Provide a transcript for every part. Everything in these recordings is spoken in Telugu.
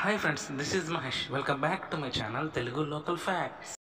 hi friends this is Mahesh welcome back to my channel Telugu local facts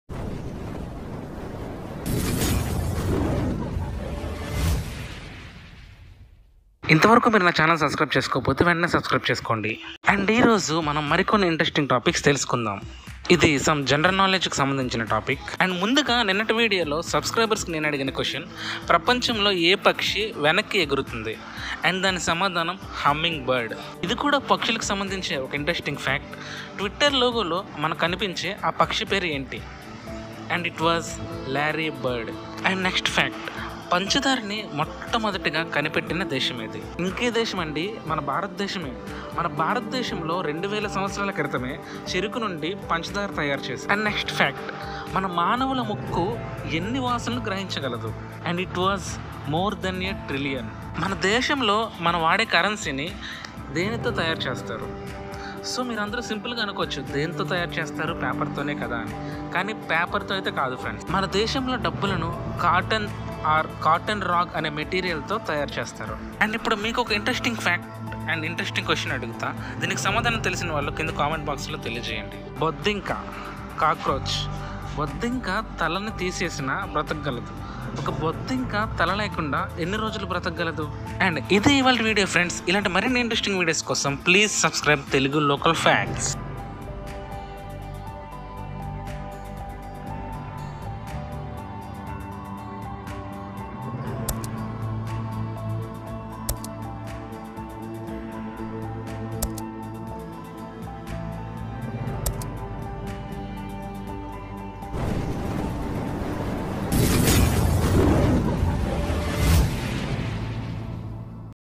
ఇంతవరకు మీరు నా ఛానల్ సబ్స్క్రైబ్ చేసుకోకపోతే వెంటనే సబ్స్క్రైబ్ చేసుకోండి అండ్ ఈరోజు మనం మరికొన్ని ఇంట్రెస్టింగ్ టాపిక్స్ తెలుసుకుందాం ఇది సమ్ జనరల్ నాలెడ్జ్కి సంబంధించిన టాపిక్ అండ్ ముందుగా నిన్నటి వీడియోలో సబ్స్క్రైబర్స్కి నేను అడిగిన క్వశ్చన్ ప్రపంచంలో ఏ పక్షి వెనక్కి ఎగురుతుంది అండ్ దాని సమాధానం హమ్మింగ్ బర్డ్ ఇది కూడా పక్షులకు సంబంధించి ఒక ఇంట్రెస్టింగ్ ఫ్యాక్ట్ ట్విట్టర్ లోగోలో మనకు కనిపించే ఆ పక్షి పేరు ఏంటి and it was lory bird and next fact పంచదారని మొట్టమొదటిగా కనిపెట్టిన దేశం ఇది ఇంకే దేశం అండి మన భారతదేశమే మన భారతదేశంలో రెండు వేల సంవత్సరాల క్రితమే చెరుకు నుండి పంచదార తయారు చేసి అండ్ నెక్స్ట్ ఫ్యాక్ట్ మన మానవుల ముక్కు ఎన్ని వాసనలు గ్రహించగలదు and it was more than a trillion మన దేశంలో మనం వాడే కరెన్సీని దేనితో తయారు చేస్తారు సో మీరు అందరూ సింపుల్గా అనుకోవచ్చు దేంతో తయారు చేస్తారు పేపర్తోనే కదా అని కానీ పేపర్తో అయితే కాదు ఫ్రెండ్స్ మన దేశంలో డబ్బులను కాటన్ ఆర్ కాటన్ రాగ్ అనే మెటీరియల్తో తయారు చేస్తారు అండ్ ఇప్పుడు మీకు ఒక interesting fact and interesting question అడుగుతా దీనికి సమాధానం తెలిసిన వాళ్ళు కింద కామెంట్ బాక్స్లో తెలియజేయండి బొద్దింక కాక్రోచ్ బొద్దింక తలని తీసేసిన బ్రతకగలదు ఒక బొద్దింక తల లేకుండా ఎన్ని రోజులు బ్రతకగలదు అండ్ ఇదే ఇవాళ వీడియో ఫ్రెండ్స్ ఇలాంటి మరిన్ని ఇంట్రెస్టింగ్ వీడియోస్ కోసం please subscribe Telugu local facts